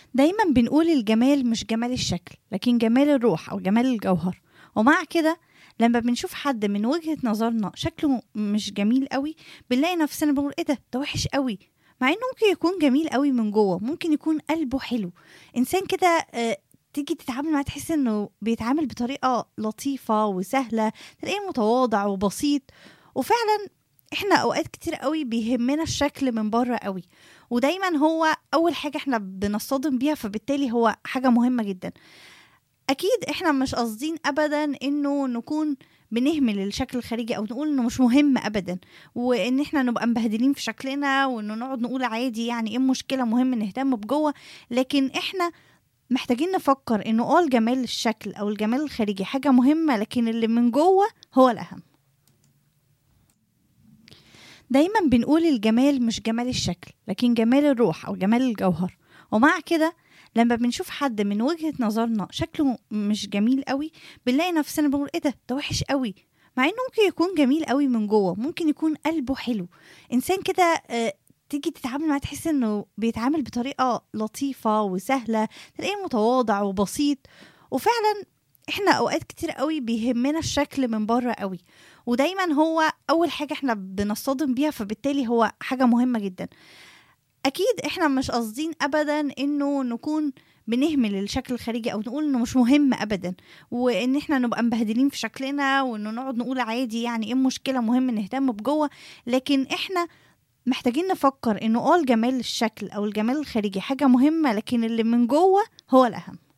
دايما بنقول الجمال مش جمال الشكل لكن جمال الروح أو جمال الجوهر ومع كده لما بنشوف حد من وجهة نظرنا شكله مش جميل قوي بنلاقي نفسنا بنقول ايه ده ده وحش قوي مع انه ممكن يكون جميل قوي من جوه ممكن يكون قلبه حلو انسان كده آه، تيجي تتعامل معاه تحس انه بيتعامل بطريقه لطيفه وسهله تلاقيه متواضع وبسيط وفعلا احنا اوقات كتير قوي بيهمنا الشكل من بره قوي ودايما هو اول حاجه احنا بنصطدم بيها فبالتالي هو حاجه مهمه جدا اكيد احنا مش قاصدين ابدا انه نكون بنهمل الشكل الخارجي او نقول انه مش مهم ابدا وان احنا نبقى مبهدلين في شكلنا وانه نقعد نقول عادي يعني ايه المشكله مهم نهتم بجوه لكن احنا محتاجين نفكر انه اه الجمال الشكل او الجمال الخارجي حاجه مهمه لكن اللي من جوه هو الاهم دايما بنقول الجمال مش جمال الشكل لكن جمال الروح او جمال الجوهر ومع كده لما بنشوف حد من وجهة نظرنا شكله مش جميل قوي بنلاقي نفسنا بنقول ايه ده ده وحش قوي مع انه ممكن يكون جميل قوي من جوه ممكن يكون قلبه حلو انسان كده آه، تيجي تتعامل معاه تحس انه بيتعامل بطريقه لطيفه وسهله تلاقيه متواضع وبسيط وفعلا احنا اوقات كتير قوي بيهمنا الشكل من بره قوي ودايما هو اول حاجه احنا بنصطدم بيها فبالتالي هو حاجه مهمه جدا اكيد احنا مش قاصدين ابدا انه نكون بنهمل الشكل الخارجي او نقول انه مش مهم ابدا وان احنا نبقى مبهدلين في شكلنا وانه نقعد نقول عادي يعني ايه المشكله مهم نهتم بجوه لكن احنا محتاجين نفكر انه اه الجمال الشكل او الجمال الخارجي حاجه مهمه لكن اللي من جوه هو الاهم